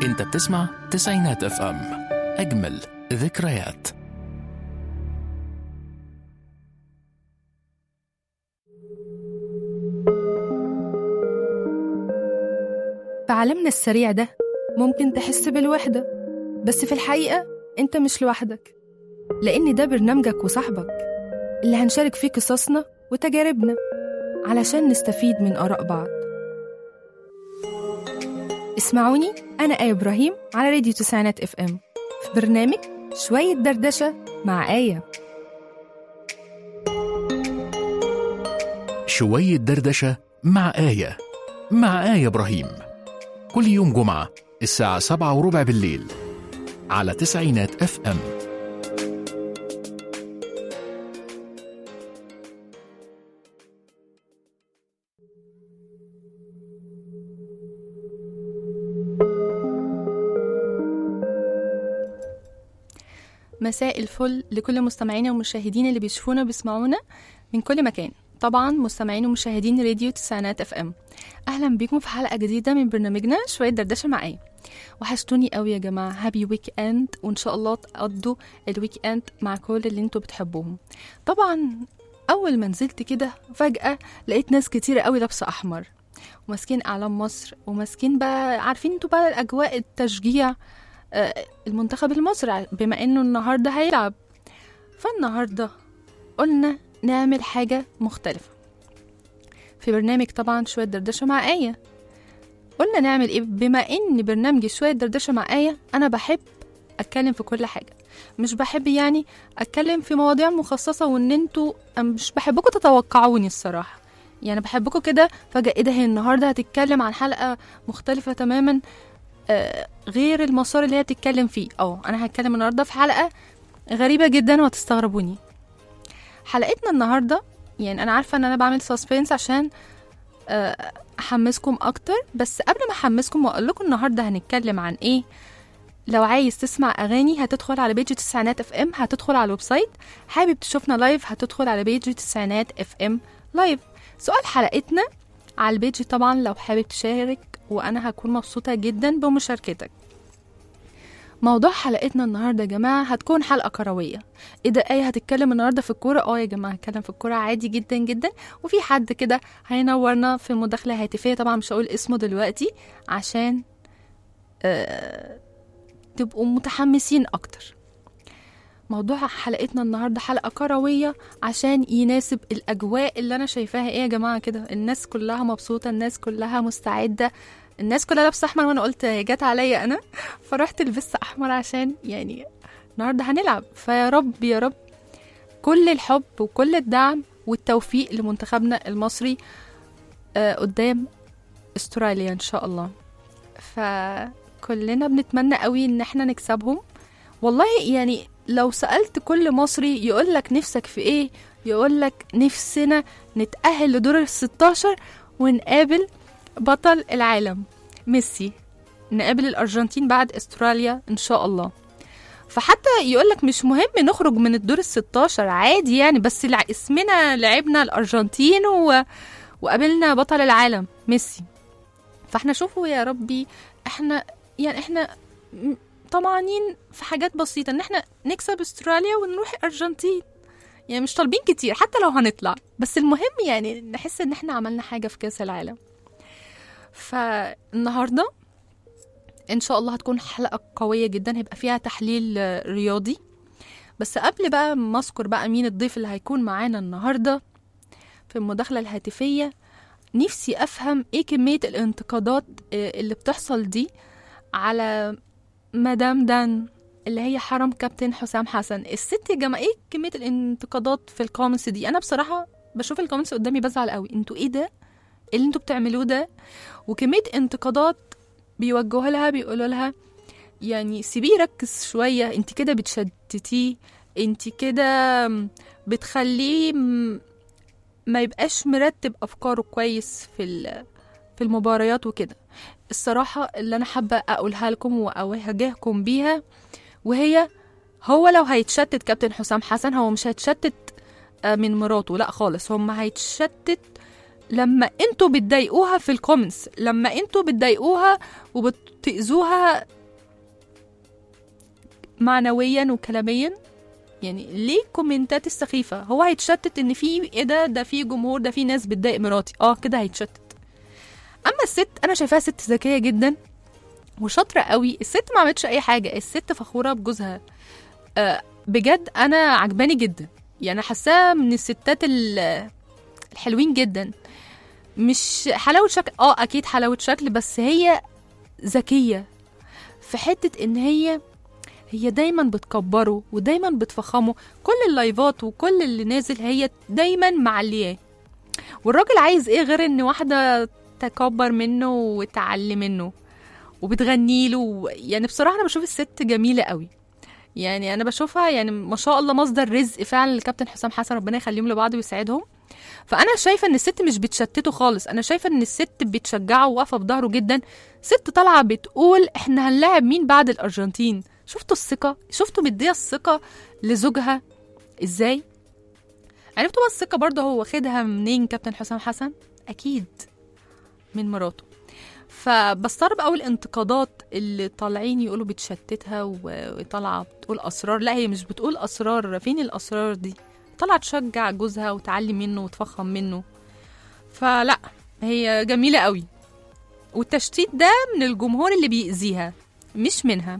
انت بتسمع تسعينات اف ام اجمل ذكريات في عالمنا السريع ده ممكن تحس بالوحدة بس في الحقيقة أنت مش لوحدك لأن ده برنامجك وصاحبك اللي هنشارك فيه قصصنا وتجاربنا علشان نستفيد من آراء بعض اسمعوني أنا آية إبراهيم على راديو تسعينات اف ام في برنامج شوية دردشة مع آية شوية دردشة مع آية مع آية إبراهيم كل يوم جمعة الساعة سبعة وربع بالليل على تسعينات اف ام مساء الفل لكل مستمعينا ومشاهدينا اللي بيشوفونا وبيسمعونا من كل مكان طبعا مستمعين ومشاهدين راديو تسعينات اف ام اهلا بيكم في حلقه جديده من برنامجنا شويه دردشه مع ايه وحشتوني قوي يا جماعه هابي ويك اند وان شاء الله تقضوا الويك اند مع كل اللي انتوا بتحبوهم طبعا اول ما نزلت كده فجاه لقيت ناس كتيره قوي لابسه احمر وماسكين اعلام مصر وماسكين بقى عارفين انتوا بقى الاجواء التشجيع آه، المنتخب المصري بما انه النهارده هيلعب فالنهارده قلنا نعمل حاجة مختلفة في برنامج طبعا شوية دردشة مع آية قلنا نعمل ايه بما ان برنامجي شوية دردشة مع آية انا بحب اتكلم في كل حاجة مش بحب يعني اتكلم في مواضيع مخصصة وان انتوا أم- مش بحبكم تتوقعوني الصراحة يعني بحبكم كده فجأة ايه ده هي النهاردة هتتكلم عن حلقة مختلفة تماما آه، غير المسار اللي هي بتتكلم فيه اه انا هتكلم النهاردة في حلقة غريبة جدا وهتستغربوني حلقتنا النهارده يعني انا عارفه ان انا بعمل سسبنس عشان آه، احمسكم اكتر بس قبل ما احمسكم واقول لكم النهارده هنتكلم عن ايه لو عايز تسمع اغاني هتدخل على بيج تسعينات اف ام هتدخل على الويب سايت حابب تشوفنا لايف هتدخل على بيج تسعينات اف ام لايف سؤال حلقتنا على البيج طبعا لو حابب تشارك وانا هكون مبسوطه جدا بمشاركتك موضوع حلقتنا النهارده يا جماعه هتكون حلقه كرويه ايه ده ايه هتتكلم النهارده في الكوره اه يا جماعه هتكلم في الكوره عادي جدا جدا وفي حد كده هينورنا في مداخله هاتفيه طبعا مش هقول اسمه دلوقتي عشان آه تبقوا متحمسين اكتر موضوع حلقتنا النهارده حلقه كرويه عشان يناسب الاجواء اللي انا شايفاها ايه يا جماعه كده الناس كلها مبسوطه الناس كلها مستعده الناس كلها لابسه احمر وانا قلت جت عليا انا فرحت لبست احمر عشان يعني النهارده هنلعب فيا رب يا رب كل الحب وكل الدعم والتوفيق لمنتخبنا المصري آه، قدام استراليا ان شاء الله فكلنا بنتمنى قوي ان احنا نكسبهم والله يعني لو سألت كل مصري يقول لك نفسك في ايه يقول لك نفسنا نتأهل لدور ال 16 ونقابل بطل العالم ميسي نقابل الأرجنتين بعد استراليا إن شاء الله فحتى يقولك مش مهم نخرج من الدور الستاشر عادي يعني بس لع- اسمنا لعبنا الأرجنتين و... وقابلنا بطل العالم ميسي فاحنا شوفوا يا ربي احنا يعني احنا م- طمعانين في حاجات بسيطة ان احنا نكسب استراليا ونروح الأرجنتين يعني مش طالبين كتير حتى لو هنطلع بس المهم يعني نحس ان احنا عملنا حاجة في كأس العالم فالنهارده ان شاء الله هتكون حلقه قويه جدا هيبقى فيها تحليل آه، رياضي بس قبل بقى ما اذكر بقى مين الضيف اللي هيكون معانا النهارده في المداخله الهاتفيه نفسي افهم ايه كميه الانتقادات آه، اللي بتحصل دي على مدام دان اللي هي حرم كابتن حسام حسن الست يا جماعه ايه كميه الانتقادات في الكومنتس دي انا بصراحه بشوف الكومنتس قدامي بزعل قوي انتوا ايه ده إيه اللي انتوا بتعملوه ده وكميه انتقادات بيوجهوا لها بيقولوا لها يعني سيبيه يركز شويه انت كده بتشتتيه انت كده بتخليه م- ما يبقاش مرتب افكاره كويس في ال- في المباريات وكده الصراحه اللي انا حابه اقولها لكم واواجهكم بيها وهي هو لو هيتشتت كابتن حسام حسن هو مش هيتشتت آه، من مراته لا خالص هم هيتشتت لما انتوا بتضايقوها في الكومنتس لما انتوا بتضايقوها وبتأذوها معنويا وكلاميا يعني ليه الكومنتات السخيفة هو هيتشتت ان في ايه ده ده في جمهور ده في ناس بتضايق مراتي اه كده هيتشتت اما الست انا شايفاها ست ذكية جدا وشاطرة قوي الست ما عملتش اي حاجة الست فخورة بجوزها آه بجد انا عجباني جدا يعني حاساها من الستات ال- الحلوين جدا مش حلاوة شكل اه اكيد حلاوة شكل بس هي ذكية في حتة ان هي هي دايما بتكبره ودايما بتفخمه كل اللايفات وكل اللي نازل هي دايما معلياه والراجل عايز ايه غير ان واحدة تكبر منه وتعلي منه وبتغني له يعني بصراحة انا بشوف الست جميلة قوي يعني انا بشوفها يعني ما شاء الله مصدر رزق فعلا لكابتن حسام حسن ربنا يخليهم لبعض ويساعدهم فانا شايفه ان الست مش بتشتته خالص انا شايفه ان الست بتشجعه وواقفه في ظهره جدا ست طالعه بتقول احنا هنلاعب مين بعد الارجنتين شفتوا الثقه شفتوا مديه الثقه لزوجها ازاي عرفتوا بقى الثقه برضه هو واخدها منين كابتن حسام حسن اكيد من مراته فبستغرب قوي الانتقادات اللي طالعين يقولوا بتشتتها و- وطالعه بتقول اسرار لا هي مش بتقول اسرار فين الاسرار دي طالعه تشجع جوزها وتعلي منه وتفخم منه فلا هي جميله قوي والتشتيت ده من الجمهور اللي بيأذيها مش منها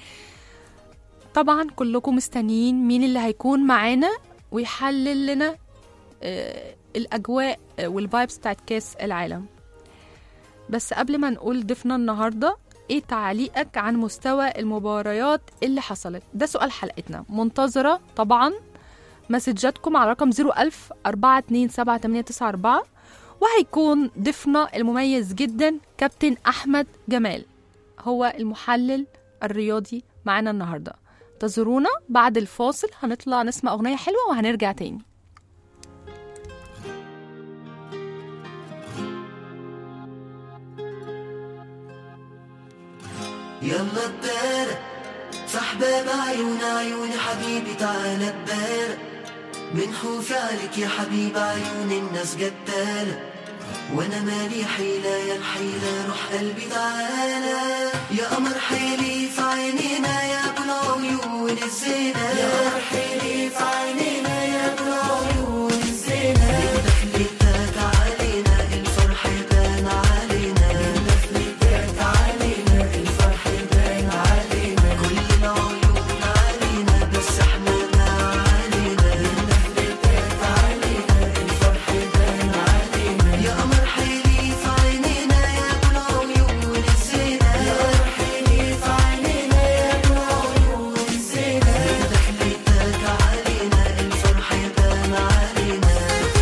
طبعا كلكم مستنيين مين اللي هيكون معانا ويحلل لنا آه، الاجواء آه، والفايبس بتاعت كاس العالم بس قبل ما نقول ضيفنا النهارده ايه تعليقك عن مستوى المباريات اللي حصلت ده سؤال حلقتنا منتظره طبعا مسجاتكم على رقم 01000 427 وهيكون ضيفنا المميز جدا كابتن احمد جمال هو المحلل الرياضي معانا النهارده انتظرونا بعد الفاصل هنطلع نسمع اغنيه حلوه وهنرجع تاني يلا الدارة صاحبة بعيون عيون حبيبي تعالى الدارة من خوفي عليك يا حبيب عيون الناس جدالة وانا مالي حيلة يا الحيلة روح قلبي تعالى يا قمر حيلي في عينينا يا ابو العيون الزينة يا قمر حيلي في عينينا يا ابو العيون الزينة من دخلتك علينا الفرح بان علينا من دخلتك علينا الفرح بان علينا كل العيون علينا بس احنا ما علينا من دخلتك علينا الفرح بان علينا يا قمر حيلي في عينينا يا ابو العيون الزينة يا قمر حيلي في عينينا يا ابو العيون الزينة من دخلتك علينا الفرح بان علينا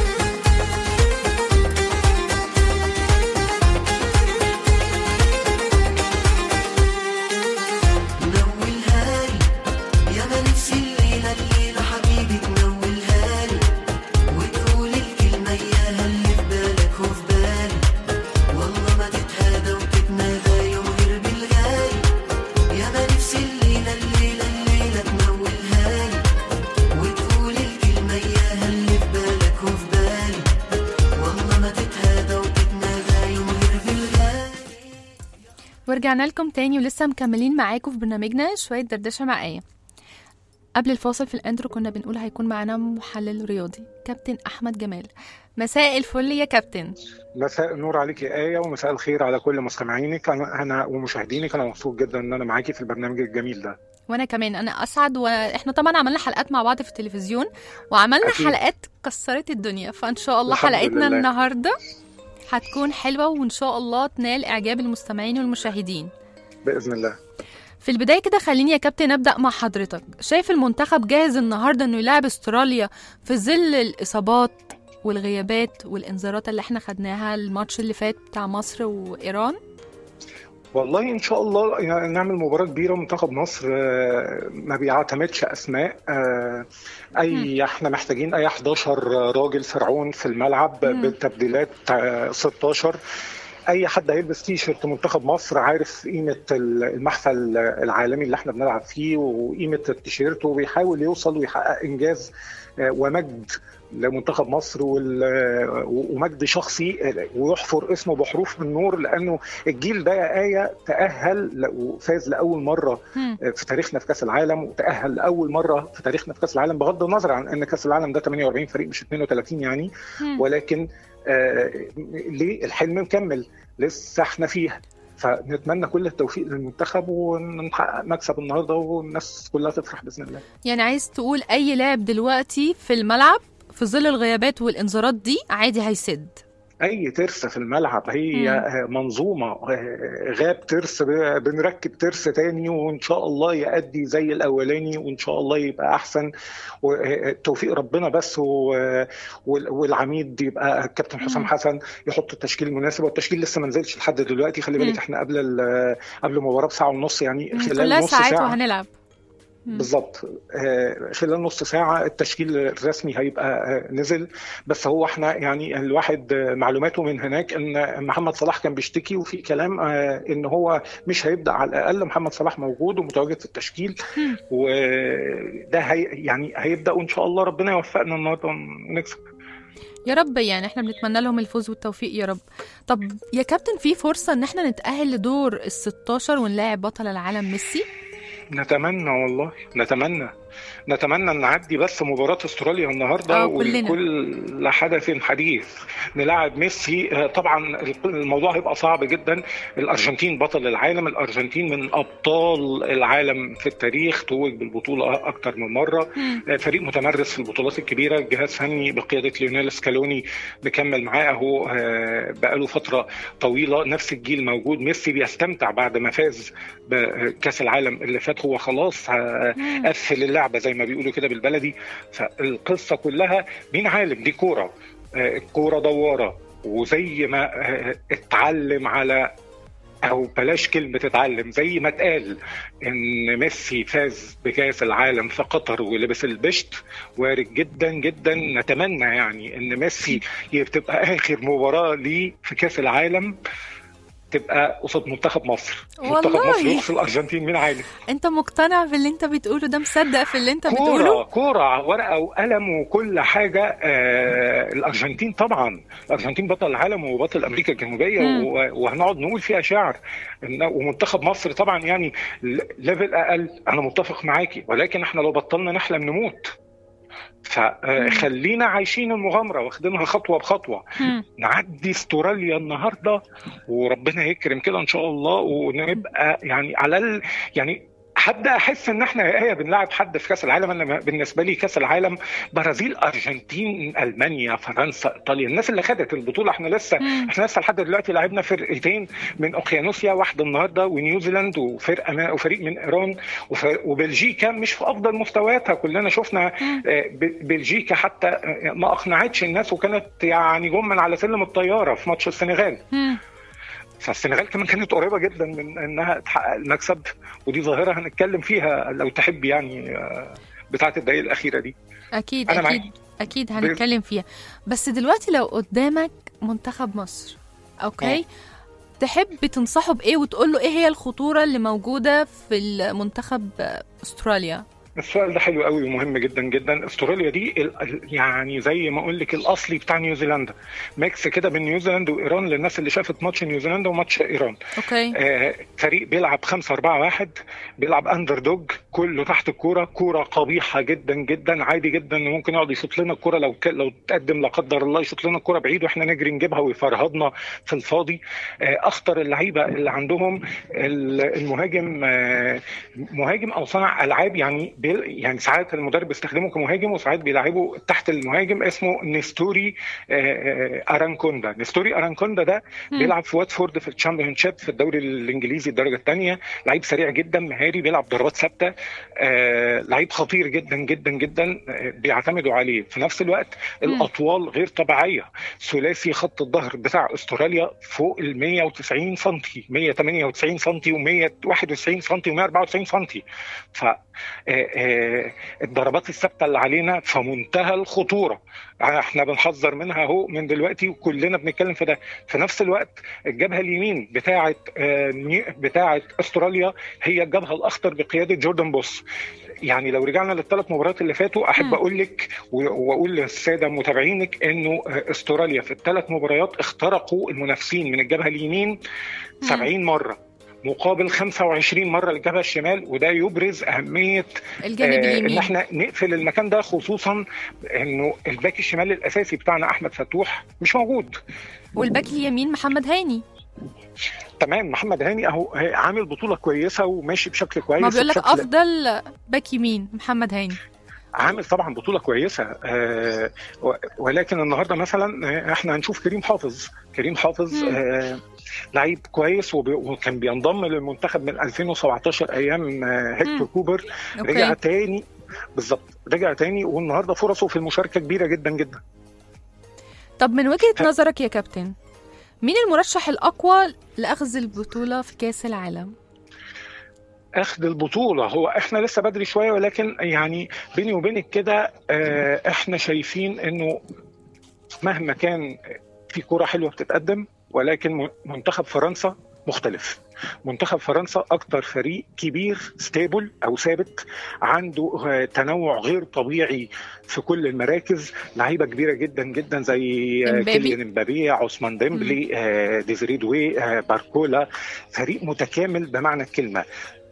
نولها لي يا ما نفسي الليلة الليلة حبيبي تنولها لي وتقول الكلمة إياها اللي في بالك وفي بالي والله ما تتهادى وتتنادى يوم غير بالغالي يا ما نفسي الليلة الليلة الليلة تنولها لي وتقول الكلمة إياها اللي في بالك وفي بالي والله ما تتهادى وتتنادى يوم غير بالغالي ورجعنا لكم تاني ولسه مكملين معاكم في برنامجنا شوية دردشة مع آية قبل الفاصل في الانترو كنا بنقول هيكون معانا محلل رياضي كابتن أحمد جمال مساء الفل يا كابتن مساء النور عليك يا آية ومساء الخير على كل مستمعينك أنا أنا ومشاهدينك أنا مبسوط جدا إن أنا معاكي في البرنامج الجميل ده وانا كمان انا اسعد واحنا طبعا عملنا حلقات مع بعض في التلفزيون وعملنا أكيد. حلقات كسرت الدنيا فان شاء الله الحمد حلقتنا لله. النهارده هتكون حلوه وان شاء الله تنال اعجاب المستمعين والمشاهدين بإذن الله في البدايه كده خليني يا كابتن ابدا مع حضرتك شايف المنتخب جاهز النهارده انه يلعب استراليا في ظل الاصابات والغيابات والانذارات اللي احنا خدناها الماتش اللي فات بتاع مصر وايران والله إن شاء الله يعني نعمل مباراة كبيرة منتخب مصر آه، ما بيعتمدش أسماء آه، أي إحنا محتاجين أي 11 راجل فرعون في الملعب مم. بالتبديلات آه، 16 اي حد هيلبس تي شيرت منتخب مصر عارف قيمه المحفل العالمي اللي احنا بنلعب فيه وقيمه التيشيرت وبيحاول يوصل ويحقق انجاز آه، ومجد لمنتخب مصر وال- ومجد شخصي ويحفر اسمه بحروف من نور لانه الجيل ده يا ايه تاهل ل- وفاز لاول مره مم. في تاريخنا في كاس العالم وتاهل لاول مره في تاريخنا في كاس العالم بغض النظر عن ان كاس العالم ده 48 فريق مش 32 يعني مم. ولكن آه ليه الحلم مكمل لسه احنا فيها فنتمنى كل التوفيق للمنتخب ونحقق مكسب النهارده والناس كلها تفرح باذن الله يعني عايز تقول اي لاعب دلوقتي في الملعب في ظل الغيابات والانذارات دي عادي هيسد اي ترس في الملعب هي آه، منظومه آه، غاب ترس ب- بنركب ترس تاني وان شاء الله يأدي زي الاولاني وان شاء الله يبقى احسن وتوفيق ربنا بس و- وال- والعميد يبقى الكابتن حسام مم. حسن يحط التشكيل المناسب والتشكيل لسه ما نزلش لحد دلوقتي خلي مم. بالك احنا قبل ال- قبل المباراه بساعه ونص يعني خلال كلها نص ساعات ساعه وهنلعب مم. بالظبط آه، خلال نص ساعة التشكيل الرسمي هيبقى آه، نزل بس هو احنا يعني الواحد آه، معلوماته من هناك ان محمد صلاح كان بيشتكي وفي كلام آه، ان هو مش هيبدأ على الأقل محمد صلاح موجود ومتواجد في التشكيل مم. وده هي يعني هيبدأ وإن شاء الله ربنا يوفقنا النهارده ونكسب يا رب يعني احنا بنتمنى لهم الفوز والتوفيق يا رب طب يا كابتن في فرصة ان احنا نتأهل لدور ال 16 ونلاعب بطل العالم ميسي نتمنى والله نتمنى نتمنى ان نعدي بس مباراه استراليا النهارده آه، كلنا. ولكل حدث حديث نلاعب ميسي آه، طبعا الموضوع هيبقى صعب جدا الارجنتين بطل العالم الارجنتين من ابطال العالم في التاريخ توج بالبطوله اكتر من مره مم. آه، فريق متمرس في البطولات الكبيره جهاز فني بقياده ليونيل سكالوني مكمل معاه اهو آه، بقاله فتره طويله نفس الجيل موجود ميسي بيستمتع بعد ما فاز بكاس العالم اللي فات هو خلاص آه، مم. قفل اللعبه زي ما بيقولوا كده بالبلدي فالقصه كلها مين عالم دي كوره آه، الكوره دواره وزي ما آه، اتعلم على او بلاش كلمه اتعلم زي ما اتقال ان ميسي فاز بكاس العالم في قطر ولبس البشت وارد جدا جدا نتمنى يعني ان ميسي تبقى اخر مباراه ليه في كاس العالم تبقى قصاد منتخب مصر منتخب والله. مصر يخسر الارجنتين مين عالم انت مقتنع باللي انت بتقوله ده مصدق في اللي انت بتقوله كورة كورة ورقة وقلم وكل حاجة آه الأرجنتين طبعا الأرجنتين بطل العالم وبطل أمريكا الجنوبية مم. و- وهنقعد نقول فيها شعر إن- ومنتخب مصر طبعا يعني ل- ليفل أقل أنا متفق معاكي ولكن إحنا لو بطلنا نحلم نموت فخلينا عايشين المغامرة واخدينها خطوة بخطوة مم. نعدي استراليا النهارده وربنا يكرم كده ان شاء الله ونبقى يعني على ال... يعني هبدا احس ان احنا هي بنلعب حد في كاس العالم انا بالنسبه لي كاس العالم برازيل ارجنتين المانيا فرنسا ايطاليا الناس اللي خدت البطوله احنا لسه مم. احنا لسه لحد دلوقتي لعبنا فرقتين من اوقيانوسيا واحده النهارده ونيوزيلاند وفرقه ما- وفريق من ايران وف- وبلجيكا مش في افضل مستوياتها كلنا شفنا مم. آه، ب- بلجيكا حتى آه، ما اقنعتش الناس وكانت يعني جم من على سلم الطياره في ماتش السنغال مم. فالسنغال كمان كانت قريبه جدا من انها تحقق المكسب ودي ظاهره هنتكلم فيها لو تحب يعني آه، بتاعه الدقائق الاخيره دي اكيد أنا اكيد معاك. اكيد هنتكلم فيها بس دلوقتي لو قدامك منتخب مصر اوكي تحب تنصحه بايه وتقول له ايه هي الخطوره اللي موجوده في المنتخب استراليا السؤال ده حلو قوي ومهم جدا جدا استراليا دي ال- ال- يعني زي ما اقول لك الاصلي بتاع نيوزيلندا ميكس كده بين نيوزيلندا وايران للناس اللي شافت ماتش نيوزيلندا وماتش ايران اوكي آه، فريق بيلعب 5 4 1 بيلعب اندر دوج كله تحت الكوره كوره قبيحه جدا جدا عادي جدا انه ممكن يقعد يشوط لنا الكوره لو ك... لو تقدم لا قدر الله يشوط لنا الكوره بعيد واحنا نجري نجيبها ويفرهدنا في الفاضي آه، اخطر اللعيبه اللي عندهم ال- المهاجم آه، مهاجم او صانع العاب يعني بيل... يعني ساعات المدرب بيستخدمه كمهاجم وساعات بيلعبه تحت المهاجم اسمه نستوري آه، آه، ارانكوندا نستوري ارانكوندا ده مم. بيلعب في واتفورد في الشامبيون شيب في الدوري الانجليزي الدرجه الثانيه لعيب سريع جدا مهاري بيلعب ضربات ثابته آه، لعيب خطير جدا جدا جدا آه، بيعتمدوا عليه في نفس الوقت مم. الاطوال غير طبيعيه ثلاثي خط الظهر بتاع استراليا فوق ال 190 سم 198 سم و191 سم و194 سم ف آه، آه، الضربات الثابته اللي علينا في منتهى الخطوره احنا بنحذر منها اهو من دلوقتي وكلنا بنتكلم في ده في نفس الوقت الجبهه اليمين بتاعه آه، نيو- بتاعه استراليا هي الجبهه الاخطر بقياده جوردن بوس يعني لو رجعنا للثلاث مباريات اللي فاتوا احب مم. اقول لك و- واقول للساده متابعينك انه استراليا في الثلاث مباريات اخترقوا المنافسين من الجبهه اليمين 70 مره مقابل 25 مره للجبهه الشمال وده يبرز اهميه الجانب آه، ان اليمين احنا نقفل المكان ده خصوصا انه الباك الشمال الاساسي بتاعنا احمد فتوح مش موجود والباك اليمين محمد هاني تمام محمد هاني اهو عامل بطوله كويسه وماشي بشكل كويس ما بيقول لك وبشكل- افضل باك يمين محمد هاني عامل طبعا بطوله كويسه آه و- ولكن النهارده مثلا آه، احنا هنشوف كريم حافظ كريم حافظ مم. آه لعيب كويس وبي- وكان بينضم للمنتخب من 2017 ايام آه هيكتور مم. كوبر رجع اوكي تاني بالظبط رجع تاني والنهارده فرصه في المشاركه كبيره جدا جدا طب من وجهة نظرك يا كابتن مين المرشح الأقوى لأخذ البطولة في كأس العالم؟ اخذ البطوله هو احنا لسه بدري شويه ولكن يعني بيني وبينك كده آه، احنا شايفين انه مهما كان في كوره حلوه بتتقدم ولكن م- منتخب فرنسا مختلف منتخب فرنسا اكتر فريق كبير ستيبل او ثابت عنده آه، تنوع غير طبيعي في كل المراكز لعيبه كبيره جدا جدا زي آه، إمبابي. كيليان امبابي عثمان ديمبلي آه، ديزري دوي آه، باركولا فريق متكامل بمعنى الكلمه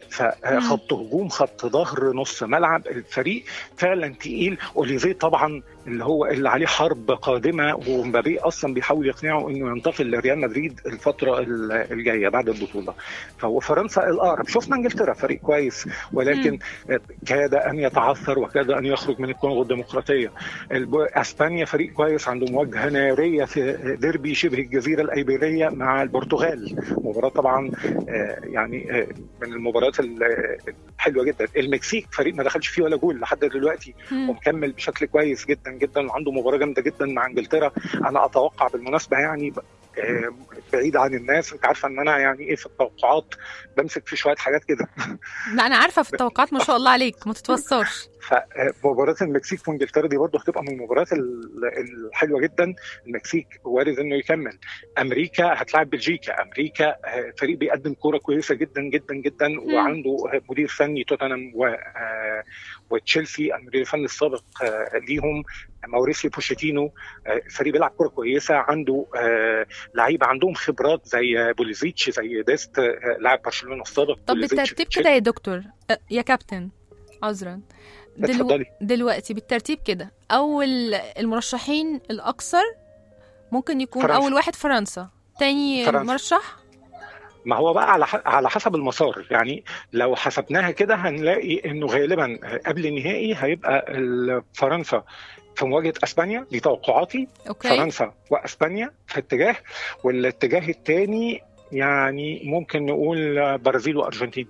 فخط هجوم خط ظهر نص ملعب الفريق فعلا تقيل اوليفيه طبعا اللي هو اللي عليه حرب قادمه ومبابي اصلا بيحاول يقنعه انه ينتقل لريال مدريد الفتره ال- الجايه بعد البطوله فهو فرنسا الاقرب شفنا انجلترا فريق كويس ولكن كاد ان يتعثر وكاد ان يخرج من الكونغو الديمقراطيه الب- اسبانيا فريق كويس عنده مواجهه ناريه في ديربي شبه الجزيره الايبيريه مع البرتغال مباراه طبعا آه، يعني آه، من المباريات ال- الحلوه جدا المكسيك فريق ما دخلش فيه ولا جول لحد دلوقتي مم. ومكمل بشكل كويس جدا جدا وعنده مباراه جامده جدا مع انجلترا انا اتوقع بالمناسبه يعني آه، بعيد عن الناس انت عارفه ان انا يعني ايه في التوقعات بمسك في شويه حاجات كده لا أنا عارفة في التوقعات ما شاء الله عليك ما تتوصاش فمباراه المكسيك وانجلترا دي برضه هتبقى من المباريات ال- الحلوه جدا المكسيك وارد انه يكمل امريكا هتلاعب بلجيكا امريكا آه، فريق بيقدم كوره كويسه جدا جدا جدا وعنده آه، مدير فني توتنهام و- آه، وتشيلسي المدير الفني السابق آه، ليهم ماوريسيو بوشيتينو آه، الفريق بيلعب كوره كويسه عنده آه، لعيبه عندهم خبرات زي بوليزيتش زي ديست آه، لاعب برشلونه السابق طب بوليزيتش بالترتيب كده يا دكتور أه، يا كابتن عذرا دلو... اتفضلي. دلوقتي بالترتيب كده أول المرشحين الأكثر ممكن يكون فرنسا. أول واحد فرنسا تاني فرنسا. مرشح ما هو بقى على ح- على حسب المسار يعني لو حسبناها كده هنلاقي انه غالبا قبل النهائي هيبقى ال- فرنسا في مواجهه اسبانيا دي توقعاتي أوكي فرنسا واسبانيا في اتجاه والاتجاه الثاني يعني ممكن نقول برازيل وارجنتين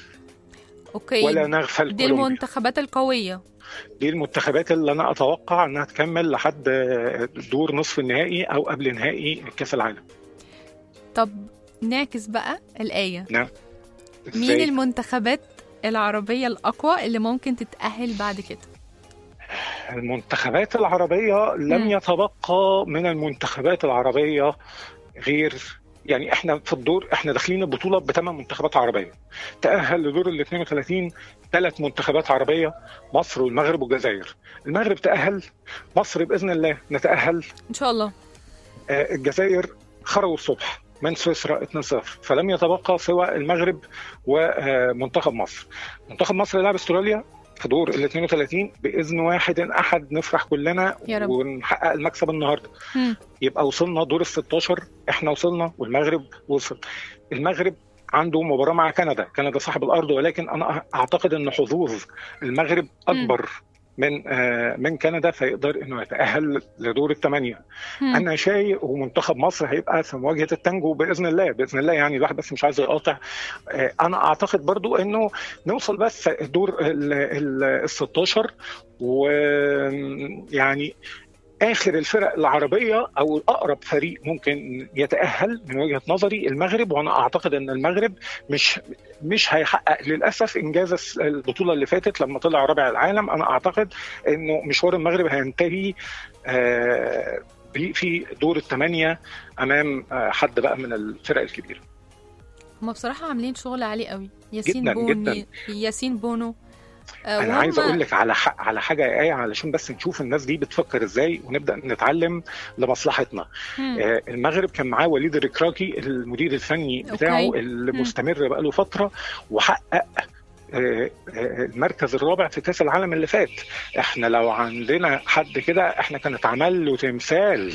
أوكي ولا نغفل دي كولومبيا المنتخبات القوية دي المنتخبات اللي انا اتوقع انها تكمل لحد دور نصف النهائي او قبل نهائي كاس العالم طب نعكس بقى الآية نعم مين إزاي؟ المنتخبات العربية الأقوى اللي ممكن تتأهل بعد كده؟ المنتخبات العربية لم مم. يتبقى من المنتخبات العربية غير يعني احنا في الدور احنا داخلين البطولة بثمان منتخبات عربية تأهل لدور ال 32 ثلاث منتخبات عربية مصر والمغرب والجزائر المغرب تأهل مصر بإذن الله نتأهل إن شاء الله آه، الجزائر خرجوا الصبح من سويسرا 2-0 فلم يتبقى سوى المغرب ومنتخب مصر منتخب مصر لعب استراليا في دور ال 32 باذن واحد احد نفرح كلنا يا رب. ونحقق المكسب النهارده مم. يبقى وصلنا دور ال 16 احنا وصلنا والمغرب وصل المغرب عنده مباراه مع كندا كندا صاحب الارض ولكن انا اعتقد ان حظوظ المغرب اكبر من آه، من كندا فيقدر انه يتاهل لدور الثمانيه مم. انا شايف ومنتخب مصر هيبقى في مواجهه التانجو باذن الله باذن الله يعني الواحد بس مش عايز يقاطع آه، انا اعتقد برضو انه نوصل بس دور ال 16 ويعني اخر الفرق العربيه او الاقرب فريق ممكن يتاهل من وجهه نظري المغرب وانا اعتقد ان المغرب مش مش هيحقق للاسف انجاز البطوله اللي فاتت لما طلع رابع العالم انا اعتقد انه مشوار المغرب هينتهي آه، في- في دور الثمانيه امام آه، حد بقى من الفرق الكبيره هما بصراحة عاملين شغل عالي قوي ياسين جداً، بوني جداً. ياسين بونو آه، انا عايز وهم- اقول لك على ح... على حاجه يا ايه علشان بس نشوف الناس دي بتفكر ازاي ونبدا نتعلم لمصلحتنا مم. آه، المغرب كان معاه وليد الركراكي المدير الفني بتاعه أوكي. اللي مم. مستمر بقاله فتره وحقق آه، آه، المركز الرابع في كاس العالم اللي فات احنا لو عندنا حد كده احنا كان اتعمل له تمثال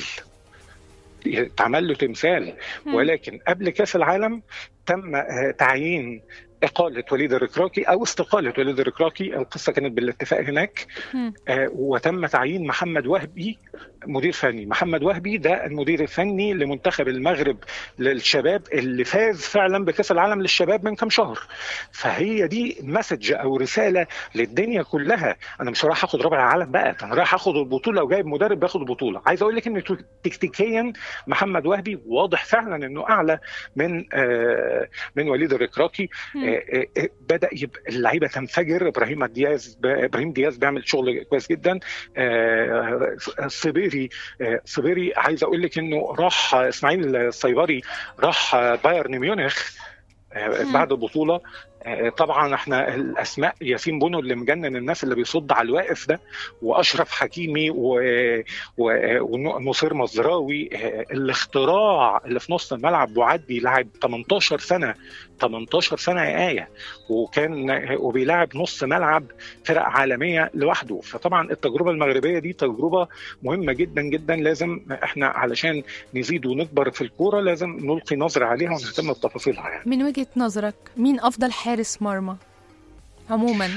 اتعمل له تمثال مم. ولكن قبل كاس العالم تم آه، تعيين إقالة وليد الركراكي أو استقالة وليد الركراكي القصة كانت بالاتفاق هناك مم. آه، وتم تعيين محمد وهبي مدير فني محمد وهبي ده المدير الفني لمنتخب المغرب للشباب اللي فاز فعلا بكاس العالم للشباب من كام شهر فهي دي مسج او رساله للدنيا كلها انا مش رايح اخد رابع العالم بقى انا رايح اخد البطوله وجايب مدرب بياخد البطوله عايز اقول لك ان تكتيكيا محمد وهبي واضح فعلا انه اعلى من آه، من وليد الركراكي مم. آه، آه، بدا يبقى اللعيبه تنفجر ابراهيم دياز ابراهيم دياز بيعمل شغل كويس جدا آه، صبيري آه، صبيري عايز اقول لك انه راح آه، اسماعيل الصيبري راح آه، بايرن ميونخ آه، مم. بعد البطوله آه، طبعا احنا الاسماء ياسين بونو اللي مجنن الناس اللي بيصد على الواقف ده واشرف حكيمي و... و... ونصير مزراوي آه، الاختراع اللي في نص الملعب بوعدي لاعب 18 سنه 18 سنه يا ايه وكان وبيلاعب نص ملعب فرق عالميه لوحده فطبعا التجربه المغربيه دي تجربه مهمه جدا جدا لازم احنا علشان نزيد ونكبر في الكوره لازم نلقي نظره عليها ونهتم بتفاصيلها يعني من وجهة نظرك مين أفضل حارس مرمى عموما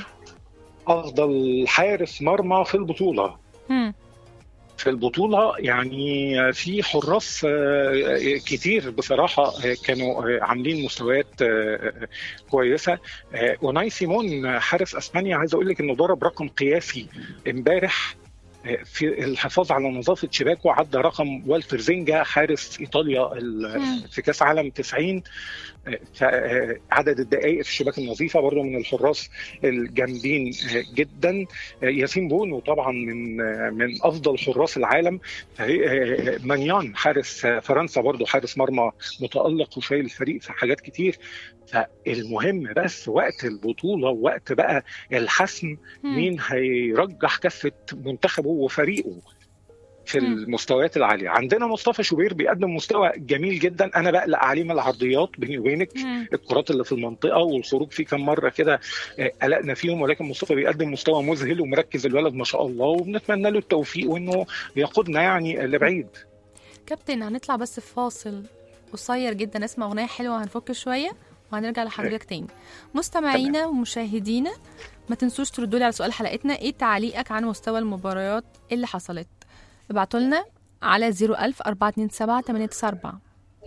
افضل حارس مرمى في البطوله مم. في البطولة يعني في حراس آه، كتير بصراحة آه، كانوا آه، عاملين مستويات آه، كويسة آه، أوناي سيمون حارس أسبانيا عايز أقول لك إنه ضرب رقم قياسي امبارح آه، في الحفاظ على نظافة شباكه عدى رقم والتر زينجا حارس إيطاليا ال- مم. في كأس عالم 90 آه، ف- آه، عدد الدقائق في الشباك النظيفة برضه من الحراس الجامدين آه، جدا آه، ياسين بونو طبعا من آه، من افضل حراس العالم فهي- آه، مانيان حارس آه، فرنسا برضه حارس مرمى متالق وشايل الفريق في حاجات كتير فالمهم بس وقت البطوله وقت بقى الحسم مم. مين هيرجح كفه منتخبه وفريقه في مم. المستويات العاليه عندنا مصطفى شوبير بيقدم مستوى جميل جدا انا بقلق عليه من العرضيات بيني وبينك مم. الكرات اللي في المنطقه والخروج فيه كم مره كده آه، قلقنا فيهم ولكن مصطفى بيقدم مستوى مذهل ومركز الولد ما شاء الله وبنتمنى له التوفيق وانه يقودنا يعني لبعيد كابتن هنطلع بس في فاصل قصير جدا نسمع أغنية حلوة هنفك شوية وهنرجع لحضرتك تاني مستمعينا ومشاهدينا ما تنسوش تردوا لي على سؤال حلقتنا ايه تعليقك عن مستوى المباريات اللي حصلت ابعتوا لنا على 01000 427 894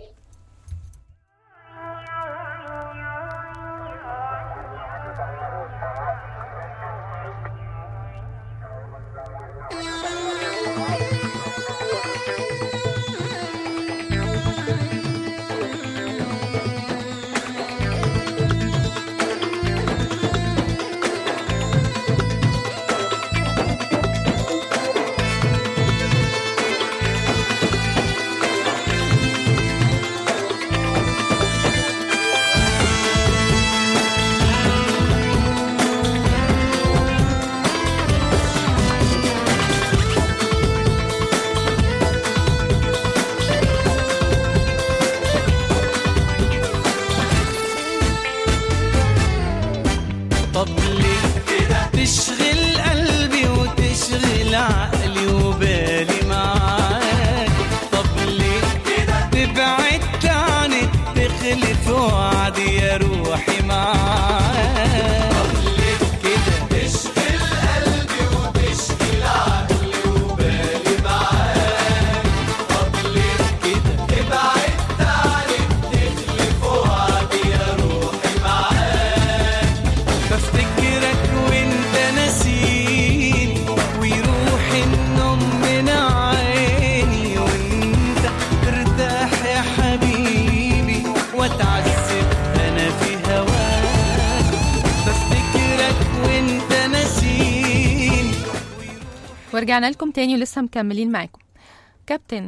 طب ليه كده تشغل قلبي وتشغل عقلي وبالي معاك طب ليه كده تبعد عني تخلف وعدي يا روحي معاك طب ليه كده تشغل قلبي وتشغل عقلي وبالي معاك طب ليه كده تبعد عني تخلف وعدي يا روحي معاك بفتكرك وانت ناسيني ويروح النوم من عيني وانت ترتاح يا حبيبي واتعذب انا في هواك بفتكرك وانت ناسيني ورجعنا لكم تاني ولسه مكملين معاكم كابتن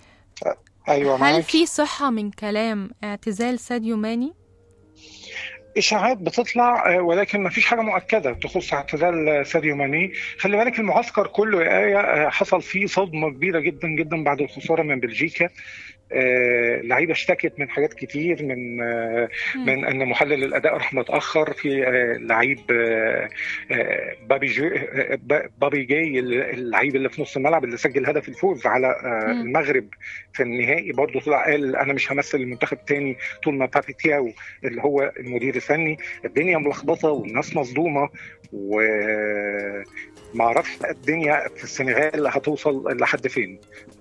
ايوه هل معاك في صحة من كلام اعتزال ساديو ماني؟ اشاعات بتطلع آه، ولكن ما فيش حاجه مؤكده تخص اعتزال ساديو ماني خلي بالك المعسكر كله يا ايه آه، حصل فيه صدمه كبيره جدا جدا بعد الخساره من بلجيكا آه، لعيبه اشتكت من حاجات كتير من آه، مم. من ان محلل الاداء راح متاخر في آه، لعيب آه، آه، بابي جو آه، با- بابي جاي اللعيب اللي في نص الملعب اللي سجل هدف الفوز على آه، مم. المغرب في النهائي برضه طلع قال انا مش همثل المنتخب تاني طول ما بابي تياو اللي هو المدير الفني الدنيا ملخبطه والناس مصدومه و ما اعرفش بقى الدنيا في السنغال هتوصل لحد فين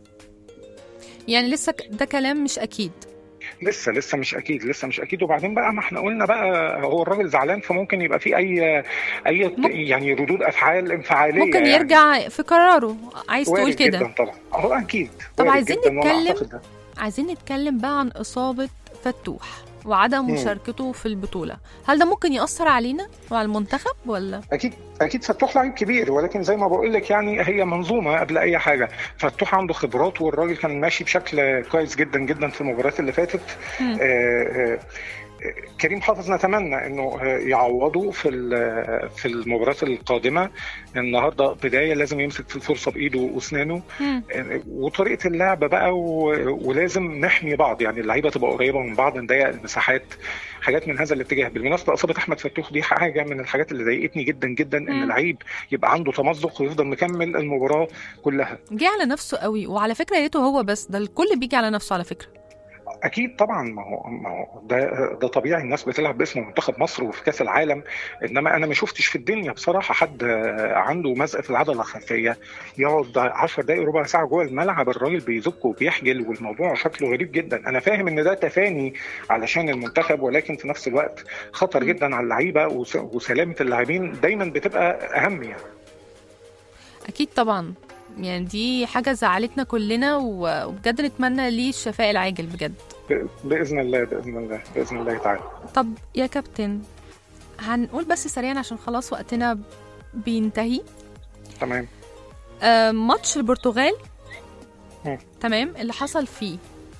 يعني لسه ك- ده كلام مش اكيد لسه لسه مش اكيد لسه مش اكيد وبعدين بقى ما احنا قلنا بقى هو الراجل زعلان فممكن يبقى في اي اي ممكن- يعني ردود افعال انفعاليه ممكن يعني. يرجع في قراره عايز تقول وارد كده جدا طبعا هو اكيد طب وارد عايزين جداً وأنا نتكلم أعتقد ده. عايزين نتكلم بقى عن إصابة فتوح وعدم مم. مشاركته في البطولة هل ده ممكن يأثر علينا وعلى المنتخب ولا اكيد اكيد فتوح لعيب كبير ولكن زي ما بقول لك يعني هي منظومه قبل اي حاجه فتوح عنده خبرات والراجل كان ماشي بشكل كويس جدا جدا في المباريات اللي فاتت مم. آه، آه، كريم حافظ نتمنى انه آه، يعوضه في ال- في المباريات القادمه النهارده بدايه لازم يمسك في الفرصه بايده واسنانه مم. وطريقه اللعب بقى و- ولازم نحمي بعض يعني اللعيبه تبقى قريبه من بعض نضيق المساحات حاجات من هذا الاتجاه بالمناسبه اصابه احمد فتوح دي حاجه من الحاجات اللي ضايقتني جدا جدا ان مم. اللعيب يبقى عنده تمزق ويفضل مكمل المباراه كلها جه على نفسه قوي وعلى فكرة يا ريته هو بس ده الكل بيجي على نفسه على فكرة اكيد طبعا ما هو ما هو ده ده طبيعي الناس بتلعب باسم منتخب مصر وفي كاس العالم انما انا ما شفتش في الدنيا بصراحه حد عنده مزق في العضله الخلفيه يقعد 10 دقائق ربع ساعه جوه الملعب الراجل بيزك وبيحجل والموضوع شكله غريب جدا انا فاهم ان ده تفاني علشان المنتخب ولكن في نفس الوقت خطر جدا على اللعيبه وس- وسلامه اللاعبين دايما بتبقى اهم يعني أكيد طبعا يعني دي حاجة زعلتنا كلنا و- وبجد نتمنى ليه الشفاء العاجل بجد ب- باذن الله باذن الله باذن الله تعالى طب يا كابتن هنقول بس سريعا عشان خلاص وقتنا بينتهي تمام آه، ماتش البرتغال مم. تمام اللي حصل فيه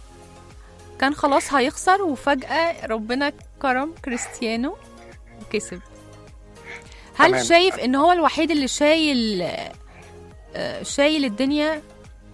كان خلاص هيخسر وفجأة ربنا كرم كريستيانو وكسب هل تمام. شايف ان هو الوحيد اللي شايل آه، شايل الدنيا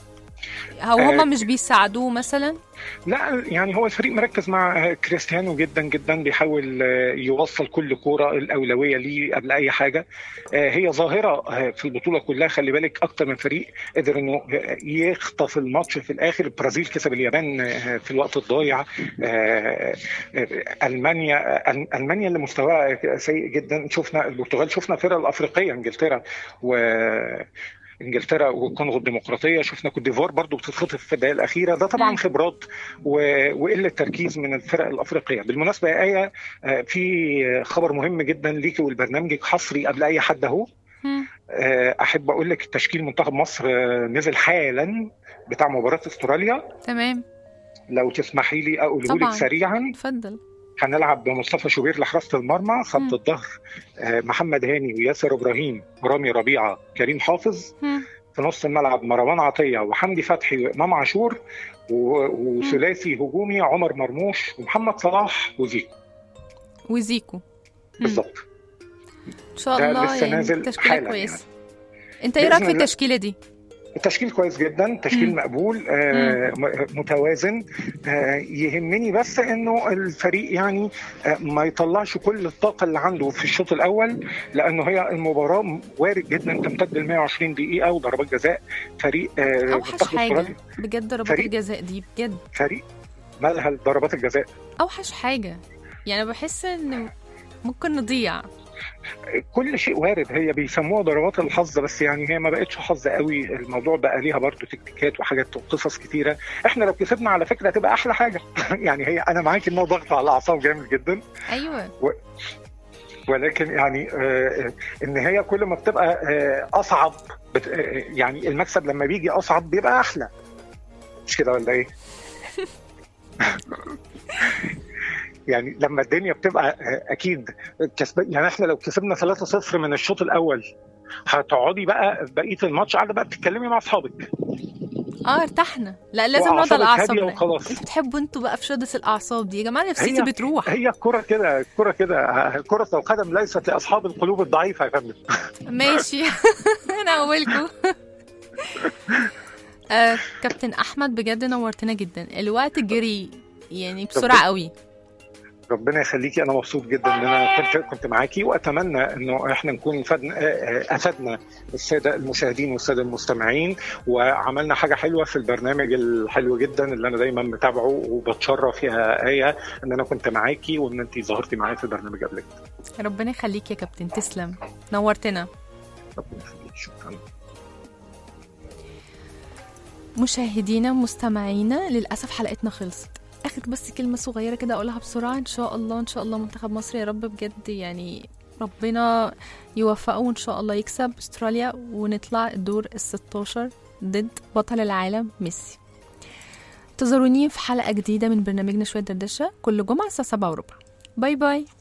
او آه، هما مش بيساعدوه مثلا لا يعني هو الفريق مركز مع كريستيانو جدا جدا بيحاول آه، يوصل كل كوره الاولويه ليه قبل اي حاجه آه، هي ظاهره آه، في البطوله كلها خلي بالك اكتر من فريق قدر انه يخطف الماتش في الاخر البرازيل كسب اليابان آه، في الوقت الضايع آه، آه، المانيا أل- المانيا اللي مستواها سيء جدا شفنا البرتغال شفنا الفرق الافريقيه انجلترا و انجلترا والكونغو الديمقراطيه شفنا كوت ديفوار برضو بتتخطف في الدقائق الاخيره ده طبعا مم. خبرات و- وقله تركيز من الفرق الافريقيه بالمناسبه يا ايه آه، في خبر مهم جدا ليكي ولبرنامجك حصري قبل اي حد اهو مم. آه، احب اقول لك تشكيل منتخب مصر آه، نزل حالا بتاع مباراه استراليا تمام لو تسمحي لي اقوله طبعاً. لك سريعا اتفضل هنلعب بمصطفى شوبير لحراسه المرمى مم. خط الظهر آه، محمد هاني وياسر ابراهيم ورامي ربيعه كريم حافظ مم. في نص الملعب مروان عطيه وحمدي فتحي وامام عاشور و- وثلاثي هجومي عمر مرموش ومحمد صلاح وزيكو وزيكو بالظبط ان شاء ده الله لسه يعني نازل تشكيله حالا كويسه انت ايه بإذن رايك في الله. التشكيله دي التشكيل كويس جدا تشكيل مم. مقبول آه م- متوازن آه يهمني بس انه الفريق يعني آه ما يطلعش كل الطاقه اللي عنده في الشوط الاول لانه هي المباراه وارد جدا تمتد ل 120 دقيقه وضربات جزاء فريق آه اوحش منتخب حاجه أستراليا. بجد ضربات فريق- الجزاء دي بجد فريق مالها ضربات الجزاء اوحش حاجه يعني بحس ان ممكن نضيع كل شيء وارد هي بيسموها ضربات الحظ بس يعني هي ما بقتش حظ قوي الموضوع بقى ليها برضو تكتيكات وحاجات وقصص كتيره احنا لو كسبنا على فكره هتبقى احلى حاجه يعني هي انا معاك انها ضغط على الاعصاب جامد جدا ايوه ولكن يعني آه، ان هي كل ما بتبقى آه، اصعب بت- آه، يعني المكسب لما بيجي اصعب بيبقى احلى مش كده ولا ايه؟ يعني لما الدنيا بتبقى آه، اكيد كسب يعني احنا لو كسبنا 3-0 من الشوط الاول هتقعدي بقى بقيه الماتش قاعده بقى بتتكلمي مع اصحابك اه ارتحنا لا لازم وأعصابك نقعد على هادية اعصابنا وخلاص. انتوا بتحبوا انتوا بقى في شدة الاعصاب دي يا جماعه نفسيتي بتروح هي الكرة كده الكرة كده كرة القدم ليست لأصحاب القلوب الضعيفة يا فندم ماشي انا اولكم آه كابتن احمد بجد نورتنا جدا الوقت جري يعني بسرعه قوي ربنا يخليكي انا مبسوط جدا ان انا كنت كنت معاكي واتمنى انه احنا نكون فدنا افدنا الساده المشاهدين والساده المستمعين وعملنا حاجه حلوه في البرنامج الحلو جدا اللي انا دايما متابعه وبتشرف يا ايه ان انا كنت معاكي وان انت ظهرتي معايا في البرنامج قبل كده ربنا يخليك يا كابتن تسلم نورتنا ربنا يخليك شكرا مشاهدينا ومستمعينا للاسف حلقتنا خلصت اخر بس كلمه صغيره كده اقولها بسرعه ان شاء الله ان شاء الله منتخب مصر يا رب بجد يعني ربنا يوفقه وان شاء الله يكسب استراليا ونطلع الدور ال 16 ضد بطل العالم ميسي انتظروني في حلقه جديده من برنامجنا شويه دردشه كل جمعه الساعه 7 وربع باي باي